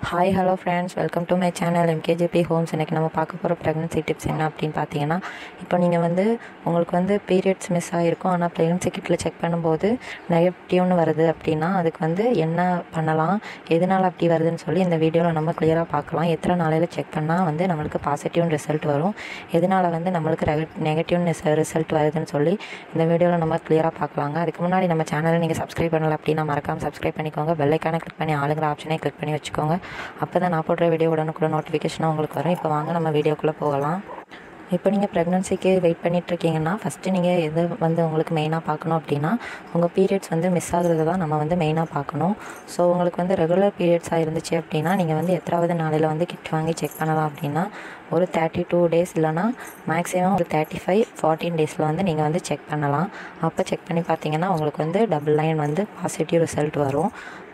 hi hello friends welcome to my channel MKGP homes இன்றைக்கி நம்ம பார்க்க போகிற ப்ரெக்னன்சி டிப்ஸ் என்ன அப்படின்னு பார்த்தீங்கன்னா இப்போ நீங்கள் வந்து உங்களுக்கு வந்து பீரியட்ஸ் மிஸ் ஆகிருக்கும் ஆனால் ப்ரெக்னன்சி கிட்டில் செக் பண்ணும்போது நெகட்டிவ்னு வருது அப்படின்னா அதுக்கு வந்து என்ன பண்ணலாம் எதனால் அப்படி வருதுன்னு சொல்லி இந்த வீடியோவில் நம்ம கிளியராக பார்க்கலாம் எத்தனை நாளையில் செக் பண்ணால் வந்து நம்மளுக்கு பாசிட்டிவ் ரிசல்ட் வரும் எதனால் வந்து நம்மளுக்கு நெகட்டிவ் ரிசல்ட் வருதுன்னு சொல்லி இந்த வீடியோவில் நம்ம கிளியராக பார்க்கலாங்க அதுக்கு முன்னாடி நம்ம சேனலை நீங்கள் சப்ஸ்கிரைப் பண்ணல அப்படின்னா மறக்காமல் சப்ஸ்கிரைப் பண்ணிக்கோங்க பெல்லைக்கான கிளிக் பண்ணி ஆளுங்கிற ஆப்ஷனை கிளிக் பண்ணி வச்சுக்கோங்க அப்போ தான் நான் போடுற வீடியோ உடனுக்குள்ள நோட்டிஃபிகேஷனாக உங்களுக்கு வரும் இப்போ வாங்க நம்ம வீடியோக்குள்ளே போகலாம் இப்போ நீங்கள் ப்ரெக்னன்சிக்கு வெயிட் பண்ணிகிட்ருக்கீங்கன்னா ஃபஸ்ட்டு நீங்கள் எது வந்து உங்களுக்கு மெயினாக பார்க்கணும் அப்படின்னா உங்கள் பீரியட்ஸ் வந்து மிஸ் ஆகுறது தான் நம்ம வந்து மெயினாக பார்க்கணும் ஸோ உங்களுக்கு வந்து ரெகுலர் பீரியட்ஸாக இருந்துச்சு அப்படின்னா நீங்கள் வந்து எத்தனாவது நாளில் வந்து கிட் வாங்கி செக் பண்ணலாம் அப்படின்னா ஒரு தேர்ட்டி டூ டேஸ் இல்லைனா மேக்ஸிமம் ஒரு தேர்ட்டி ஃபைவ் ஃபார்ட்டீன் டேஸில் வந்து நீங்கள் வந்து செக் பண்ணலாம் அப்போ செக் பண்ணி பார்த்தீங்கன்னா உங்களுக்கு வந்து டபுள் லைன் வந்து பாசிட்டிவ் ரிசல்ட் வரும்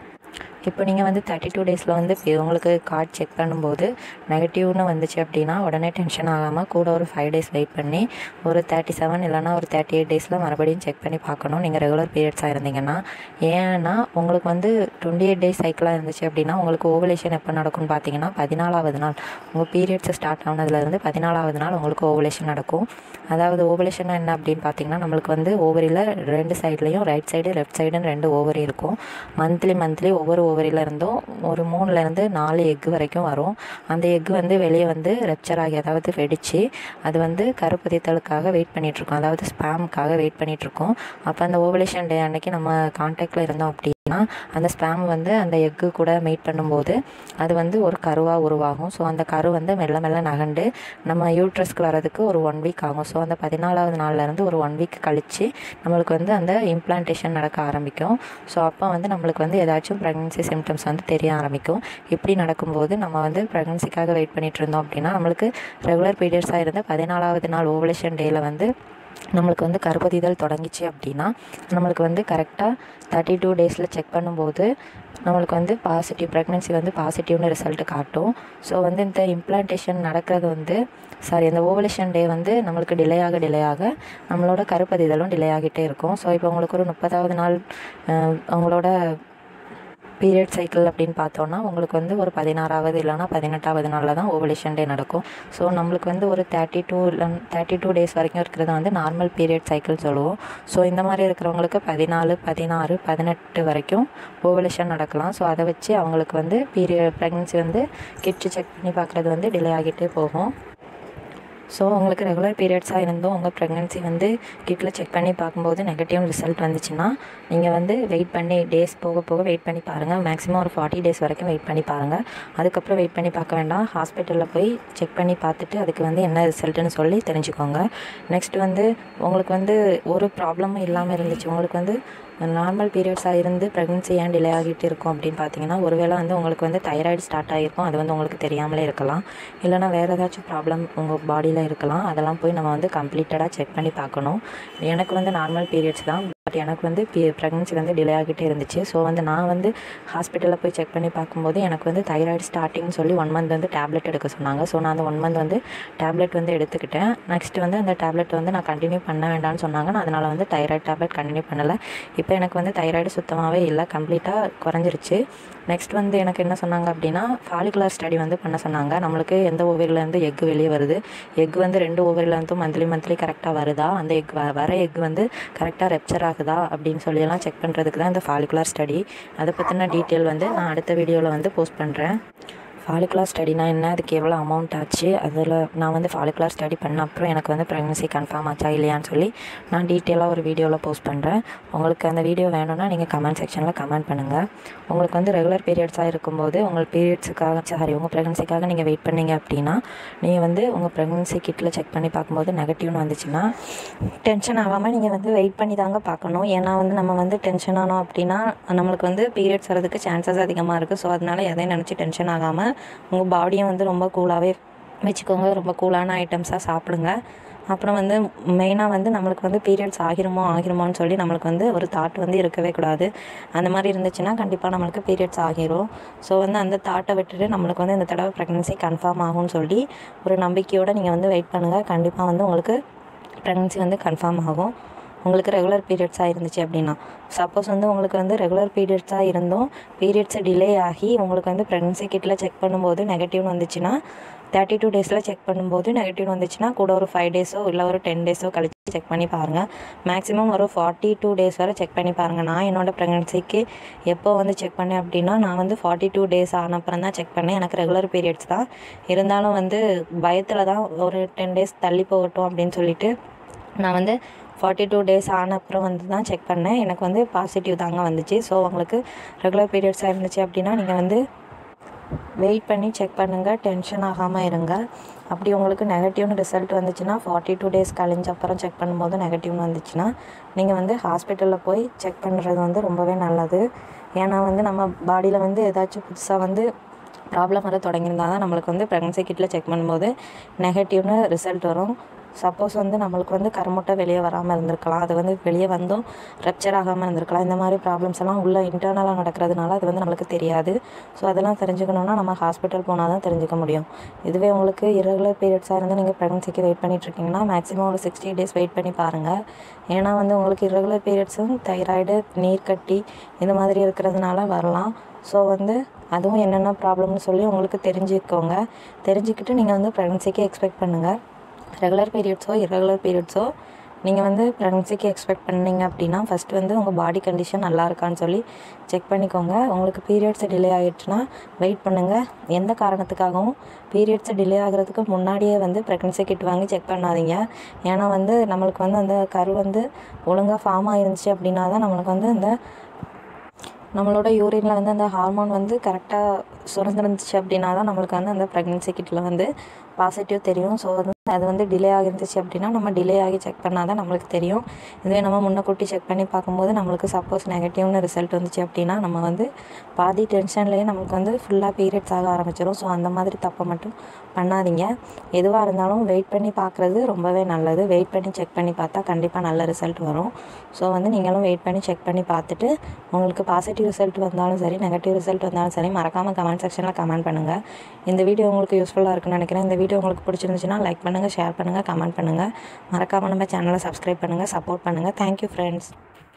இப்போ நீங்கள் வந்து தேர்ட்டி டூ டேஸில் வந்து இப்போ உங்களுக்கு கார்டு செக் பண்ணும்போது நெகட்டிவ்னு வந்துச்சு அப்படின்னா உடனே டென்ஷன் ஆகாமல் கூட ஒரு ஃபைவ் டேஸ் வெயிட் பண்ணி ஒரு தேர்ட்டி செவன் இல்லைனா ஒரு தேர்ட்டி எயிட் டேஸில் மறுபடியும் செக் பண்ணி பார்க்கணும் நீங்கள் ரெகுலர் பீரியட்ஸாக இருந்தீங்கன்னா ஏன்னா உங்களுக்கு வந்து டுவெண்ட்டி எயிட் டேஸ் சைக்கிளாக இருந்துச்சு அப்படின்னா உங்களுக்கு ஓவலேஷன் எப்போ நடக்கும்னு பார்த்தீங்கன்னா பதினாலாவது நாள் உங்கள் பீரியட்ஸ் ஸ்டார்ட் ஆனதுலேருந்து பதினாலாவது நாள் உங்களுக்கு ஓவலேஷன் நடக்கும் அதாவது ஓவலேஷன் என்ன அப்படின்னு பார்த்தீங்கன்னா நம்மளுக்கு வந்து ஓவரியில் ரெண்டு சைட்லேயும் ரைட் சைடு லெஃப்ட் சைடுன்னு ரெண்டு ஓவரி இருக்கும் மந்த்லி மந்த்லி ஒவ்வொரு ஓவரியில் இருந்தும் ஒரு மூணுலேருந்து நாலு எக்கு வரைக்கும் வரும் அந்த எக்கு வந்து வெளியே வந்து ரெப்சர் ஆகி அதாவது வெடித்து அது வந்து கருப்பதித்தலுக்காக வெயிட் பண்ணிகிட்ருக்கோம் அதாவது ஸ்பேமுக்காக வெயிட் பண்ணிகிட்ருக்கோம் அப்போ அந்த ஓவலேஷன் டே அன்னைக்கு நம்ம கான்டாக்டில் இருந்தோம் அப்படின்னா அந்த ஸ்பேம் வந்து அந்த எக்கு கூட மீட் பண்ணும்போது அது வந்து ஒரு கருவாக உருவாகும் ஸோ அந்த கரு வந்து மெல்ல மெல்ல நகண்டு நம்ம யூட்ரஸ்க்கு வரதுக்கு ஒரு ஒன் வீக் ஆகும் ஸோ அந்த பதினாலாவது நாள்லேருந்து ஒரு ஒன் வீக் கழித்து நம்மளுக்கு வந்து அந்த இம்ப்ளான்டேஷன் நடக்க ஆரம்பிக்கும் ஸோ அப்போ வந்து நம்மளுக்கு வந்து ஏதாச்சும் ப்ரெக்னன்சி சிம்டம்ஸ் வந்து தெரிய ஆரம்பிக்கும் இப்படி நடக்கும்போது நம்ம வந்து ப்ரெக்னன்சிக்காக வெயிட் பண்ணிட்டு இருந்தோம் அப்படின்னா நம்மளுக்கு ரெகுலர் பீரியட்ஸாக இருந்த பதினாலாவது நாள் ஓவலேஷன் டேயில் வந்து நம்மளுக்கு வந்து கருப்பதிதல் தொடங்கிச்சு அப்படின்னா நம்மளுக்கு வந்து கரெக்டாக தேர்ட்டி டூ டேஸில் செக் பண்ணும்போது நம்மளுக்கு வந்து பாசிட்டிவ் ப்ரெக்னென்சி வந்து பாசிட்டிவ்னு ரிசல்ட்டு காட்டும் ஸோ வந்து இந்த இம்ப்ளான்டேஷன் நடக்கிறது வந்து சாரி அந்த ஓவலேஷன் டே வந்து நம்மளுக்கு டிலே ஆக டிலே ஆக நம்மளோட கருப்பதிதலும் டிலே ஆகிட்டே இருக்கும் ஸோ இப்போ உங்களுக்கு ஒரு முப்பதாவது நாள் அவங்களோட பீரியட் சைக்கிள் அப்படின்னு பார்த்தோன்னா உங்களுக்கு வந்து ஒரு பதினாறாவது இல்லைனா பதினெட்டாவது நாளில் தான் ஓவலேஷன் டே நடக்கும் ஸோ நம்மளுக்கு வந்து ஒரு தேர்ட்டி டூ இல்லை தேர்ட்டி டூ டேஸ் வரைக்கும் இருக்கிறத வந்து நார்மல் பீரியட் சைக்கிள் சொல்லுவோம் ஸோ இந்த மாதிரி இருக்கிறவங்களுக்கு பதினாலு பதினாறு பதினெட்டு வரைக்கும் ஓவலேஷன் நடக்கலாம் ஸோ அதை வச்சு அவங்களுக்கு வந்து பீரியட் ப்ரெக்னன்சி வந்து கிட்டு செக் பண்ணி பார்க்குறது வந்து டிலே ஆகிட்டே போகும் ஸோ உங்களுக்கு ரெகுலர் பீரியட்ஸாக இருந்தும் உங்கள் ப்ரெக்னென்சி வந்து கிட்டில் செக் பண்ணி பார்க்கும்போது நெகட்டிவ் ரிசல்ட் வந்துச்சுன்னா நீங்கள் வந்து வெயிட் பண்ணி டேஸ் போக போக வெயிட் பண்ணி பாருங்கள் மேக்ஸிமம் ஒரு ஃபார்ட்டி டேஸ் வரைக்கும் வெயிட் பண்ணி பாருங்கள் அதுக்கப்புறம் வெயிட் பண்ணி பார்க்க வேண்டாம் ஹாஸ்பிட்டலில் போய் செக் பண்ணி பார்த்துட்டு அதுக்கு வந்து என்ன ரிசல்ட்டுன்னு சொல்லி தெரிஞ்சுக்கோங்க நெக்ஸ்ட் வந்து உங்களுக்கு வந்து ஒரு ப்ராப்ளமும் இல்லாமல் இருந்துச்சு உங்களுக்கு வந்து நார்மல் பீரியட்ஸாக இருந்து ப்ரெக்னன்சி ஏன் டிலே ஆகிட்டு இருக்கும் அப்படின்னு பார்த்தீங்கன்னா ஒருவேளை வந்து உங்களுக்கு வந்து தைராய்டு ஸ்டார்ட் ஆகிருக்கும் அது வந்து உங்களுக்கு தெரியாமலே இருக்கலாம் இல்லைனா வேறு ஏதாச்சும் ப்ராப்ளம் உங்கள் பாடியில் இருக்கலாம் அதெல்லாம் போய் நம்ம வந்து கம்ப்ளீட்டடாக செக் பண்ணி பார்க்கணும் எனக்கு வந்து நார்மல் பீரியட்ஸ் தான் பட் எனக்கு வந்து பி ப்ரெக்னன்சி வந்து டிலே ஆகிட்டே இருந்துச்சு ஸோ வந்து நான் வந்து ஹாஸ்பிட்டலில் போய் செக் பண்ணி பார்க்கும்போது எனக்கு வந்து தைராய்டு ஸ்டார்டிங்னு சொல்லி ஒன் மந்த் வந்து டேப்லெட் எடுக்க சொன்னாங்க ஸோ நான் அந்த ஒன் மந்த் வந்து டேப்லெட் வந்து எடுத்துக்கிட்டேன் நெக்ஸ்ட் வந்து அந்த டேப்லெட் வந்து நான் கண்டினியூ பண்ண வேண்டாம்னு சொன்னாங்க நான் அதனால் வந்து தைராய்டு டேப்லெட் கண்டினியூ பண்ணலை இப்போ எனக்கு வந்து தைராய்டு சுத்தமாகவே இல்லை கம்ப்ளீட்டாக குறைஞ்சிருச்சு நெக்ஸ்ட் வந்து எனக்கு என்ன சொன்னாங்க அப்படின்னா ஃபாலிகுலர் ஸ்டடி வந்து பண்ண சொன்னாங்க நம்மளுக்கு எந்த ஓவரிலேருந்து எக் வெளியே வருது எக் வந்து ரெண்டு ஓவரிலேருந்தும் மந்த்லி மந்த்லி கரெக்டாக வருதா அந்த எக் வர எக் வந்து கரெக்டாக ரெப்சர் ஆகுதா அப்படின்னு சொல்லியெல்லாம் செக் பண்ணுறதுக்கு தான் இந்த ஃபாலிகுலர் ஸ்டடி அதை பற்றின டீட்டெயில் வந்து நான் அடுத்த வீடியோவில் வந்து போஸ்ட் பண்ணுறேன் ஃபாலிகுலர் ஸ்டடினா என்ன அதுக்கு எவ்வளோ அமௌண்ட் ஆச்சு அதில் நான் வந்து ஃபாலிகுலர் ஸ்டடி பண்ண அப்புறம் எனக்கு வந்து ப்ரெக்னன்சி கன்ஃபார்ம் ஆச்சா இல்லையான்னு சொல்லி நான் டீட்டெயிலாக ஒரு வீடியோவில் போஸ்ட் பண்ணுறேன் உங்களுக்கு அந்த வீடியோ வேணும்னா நீங்கள் கமெண்ட் செக்ஷனில் கமெண்ட் பண்ணுங்கள் உங்களுக்கு வந்து ரெகுலர் பீரியட்ஸாக இருக்கும்போது உங்கள் பீரியட்ஸுக்காக சாரி உங்கள் ப்ரெக்னன்சிக்காக நீங்கள் வெயிட் பண்ணீங்க அப்படின்னா நீங்கள் வந்து உங்கள் ப்ரெக்னன்சி கிட்டில் செக் பண்ணி பார்க்கும்போது நெகட்டிவ்னு வந்துச்சுன்னா டென்ஷன் ஆகாமல் நீங்கள் வந்து வெயிட் பண்ணி தாங்க பார்க்கணும் ஏன்னா வந்து நம்ம வந்து டென்ஷன் ஆனோம் அப்படின்னா நம்மளுக்கு வந்து பீரியட்ஸ் வரதுக்கு சான்சஸ் அதிகமாக இருக்குது ஸோ அதனால் எதையும் நினச்சி டென்ஷன் ஆகாமல் உங்கள் பாடியை வந்து ரொம்ப கூலாகவே வச்சுக்கோங்க ரொம்ப கூலான ஐட்டம்ஸாக சாப்பிடுங்க அப்புறம் வந்து மெயினாக வந்து நம்மளுக்கு வந்து பீரியட்ஸ் ஆகிருமோ ஆகிருமோன்னு சொல்லி நம்மளுக்கு வந்து ஒரு தாட் வந்து இருக்கவே கூடாது அந்த மாதிரி இருந்துச்சுன்னா கண்டிப்பாக நம்மளுக்கு பீரியட்ஸ் ஆகிரும் ஸோ வந்து அந்த தாட்டை விட்டுட்டு நம்மளுக்கு வந்து இந்த தடவை ப்ரெக்னன்சி கன்ஃபார்ம் ஆகும்னு சொல்லி ஒரு நம்பிக்கையோடு நீங்கள் வந்து வெயிட் பண்ணுங்கள் கண்டிப்பாக வந்து உங்களுக்கு ப்ரெக்னன்சி வந்து கன்ஃபார்ம் ஆகும் உங்களுக்கு ரெகுலர் பீரியட்ஸாக இருந்துச்சு அப்படின்னா சப்போஸ் வந்து உங்களுக்கு வந்து ரெகுலர் பீரியட்ஸாக இருந்தும் பீரியட்ஸை டிலே ஆகி உங்களுக்கு வந்து ப்ரெக்னன்சி கிட்டில் செக் பண்ணும்போது நெகட்டிவ்னு வந்துச்சுன்னா தேர்ட்டி டூ டேஸில் செக் பண்ணும்போது நெகட்டிவ் வந்துச்சுன்னா கூட ஒரு ஃபைவ் டேஸோ இல்லை ஒரு டென் டேஸோ கழிச்சு செக் பண்ணி பாருங்கள் மேக்ஸிமம் ஒரு ஃபார்ட்டி டூ டேஸ் வரை செக் பண்ணி பாருங்கள் நான் என்னோடய ப்ரெக்னன்சிக்கு எப்போ வந்து செக் பண்ணேன் அப்படின்னா நான் வந்து ஃபார்ட்டி டூ டேஸ் ஆன அப்புறம் தான் செக் பண்ணேன் எனக்கு ரெகுலர் பீரியட்ஸ் தான் இருந்தாலும் வந்து பயத்தில் தான் ஒரு டென் டேஸ் தள்ளி போகட்டும் அப்படின்னு சொல்லிட்டு நான் வந்து ஃபார்ட்டி டூ டேஸ் ஆன அப்புறம் வந்து தான் செக் பண்ணேன் எனக்கு வந்து பாசிட்டிவ் தாங்க வந்துச்சு ஸோ உங்களுக்கு ரெகுலர் பீரியட்ஸாக இருந்துச்சு அப்படின்னா நீங்கள் வந்து வெயிட் பண்ணி செக் பண்ணுங்கள் டென்ஷன் ஆகாமல் இருங்க அப்படி உங்களுக்கு நெகட்டிவ்னு ரிசல்ட் வந்துச்சுன்னா ஃபார்ட்டி டூ டேஸ் கழிஞ்ச அப்புறம் செக் பண்ணும்போது நெகட்டிவ்னு வந்துச்சுன்னா நீங்கள் வந்து ஹாஸ்பிட்டலில் போய் செக் பண்ணுறது வந்து ரொம்பவே நல்லது ஏன்னா வந்து நம்ம பாடியில் வந்து ஏதாச்சும் புதுசாக வந்து ப்ராப்ளம் வர தொடங்கியிருந்தால் தான் நம்மளுக்கு வந்து ப்ரெக்னன்சி கிட்டில் செக் பண்ணும்போது நெகட்டிவ்னு ரிசல்ட் வரும் சப்போஸ் வந்து நம்மளுக்கு வந்து கருமுட்டை வெளியே வராமல் இருந்திருக்கலாம் அது வந்து வெளியே வந்தும் ரப்சர் ஆகாமல் இருந்திருக்கலாம் இந்த மாதிரி ப்ராப்ளம்ஸ் எல்லாம் உள்ள இன்டர்னலாக நடக்கிறதுனால அது வந்து நம்மளுக்கு தெரியாது ஸோ அதெல்லாம் தெரிஞ்சுக்கணுன்னா நம்ம ஹாஸ்பிட்டல் போனால் தான் தெரிஞ்சுக்க முடியும் இதுவே உங்களுக்கு இரகுலர் பீரியட்ஸாக இருந்து நீங்கள் ப்ரெக்னன்சிக்கு வெயிட் பண்ணிகிட்ருக்கீங்கன்னா மேக்ஸிமம் ஒரு சிக்ஸ்டி டேஸ் வெயிட் பண்ணி பாருங்கள் ஏன்னா வந்து உங்களுக்கு இரகுலர் பீரியட்ஸும் தைராய்டு நீர்க்கட்டி இந்த மாதிரி இருக்கிறதுனால வரலாம் ஸோ வந்து அதுவும் என்னென்ன ப்ராப்ளம்னு சொல்லி உங்களுக்கு தெரிஞ்சுக்கோங்க தெரிஞ்சுக்கிட்டு நீங்கள் வந்து ப்ரெக்னன்சிக்கு எக்ஸ்பெக்ட் பண்ணுங்கள் ரெகுலர் பீரியட்ஸோ இரகுலர் பீரியட்ஸோ நீங்கள் வந்து ப்ரெக்னன்சிக்கு எக்ஸ்பெக்ட் பண்ணீங்க அப்படின்னா ஃபஸ்ட்டு வந்து உங்கள் பாடி கண்டிஷன் நல்லா இருக்கான்னு சொல்லி செக் பண்ணிக்கோங்க உங்களுக்கு பீரியட்ஸ் டிலே ஆகிடுச்சுன்னா வெயிட் பண்ணுங்கள் எந்த காரணத்துக்காகவும் பீரியட்ஸ் டிலே ஆகிறதுக்கு முன்னாடியே வந்து ப்ரெக்னன்சி கிட் வாங்கி செக் பண்ணாதீங்க ஏன்னா வந்து நம்மளுக்கு வந்து அந்த கரு வந்து ஒழுங்காக ஃபார்ம் ஆயிருந்துச்சு அப்படின்னா தான் நம்மளுக்கு வந்து அந்த நம்மளோட யூரினில் வந்து அந்த ஹார்மோன் வந்து கரெக்டாக சுரந்துருந்துச்சு அப்படின்னா தான் நம்மளுக்கு வந்து அந்த ப்ரெக்னன்சி கிட்டில் வந்து பாசிட்டிவ் தெரியும் ஸோ வந்து அது வந்து டிலே ஆகிருந்துச்சு அப்படின்னா நம்ம டிலே ஆகி செக் பண்ணால் தான் நம்மளுக்கு தெரியும் இதுவே நம்ம முன்னக்கூட்டி செக் பண்ணி பார்க்கும்போது நம்மளுக்கு சப்போஸ் நெகட்டிவ்னு ரிசல்ட் வந்துச்சு அப்படின்னா நம்ம வந்து பாதி டென்ஷன்லேயே நம்மளுக்கு வந்து ஃபுல்லாக பீரியட்ஸ் ஆக ஆரம்பிச்சிடும் ஸோ அந்த மாதிரி தப்பை மட்டும் பண்ணாதீங்க எதுவாக இருந்தாலும் வெயிட் பண்ணி பார்க்குறது ரொம்பவே நல்லது வெயிட் பண்ணி செக் பண்ணி பார்த்தா கண்டிப்பாக நல்ல ரிசல்ட் வரும் ஸோ வந்து நீங்களும் வெயிட் பண்ணி செக் பண்ணி பார்த்துட்டு உங்களுக்கு பாசிட்டிவ் ரிசல்ட் வந்தாலும் சரி நெகட்டிவ் ரிசல்ட் வந்தாலும் சரி மறக்காமல் கமெண்ட் செக்ஷனில் கமெண்ட் பண்ணுங்கள் இந்த வீடியோ உங்களுக்கு யூஸ்ஃபுல்லாக இருக்குன்னு நினைக்கிறேன் இந்த வீடியோ உங்களுக்கு பிடிச்சிருந்துச்சுன்னா லைக் பண்ணுங்கள் ஷேர் பண்ணுங்கள் கமெண்ட் பண்ணுங்கள் மறக்காமல் நம்ம சேனலை சப்ஸ்கிரைப் பண்ணுங்கள் சப்போர்ட் பண்ணுங்கள் தேங்க்யூ ஃப்ரெண்ட்ஸ்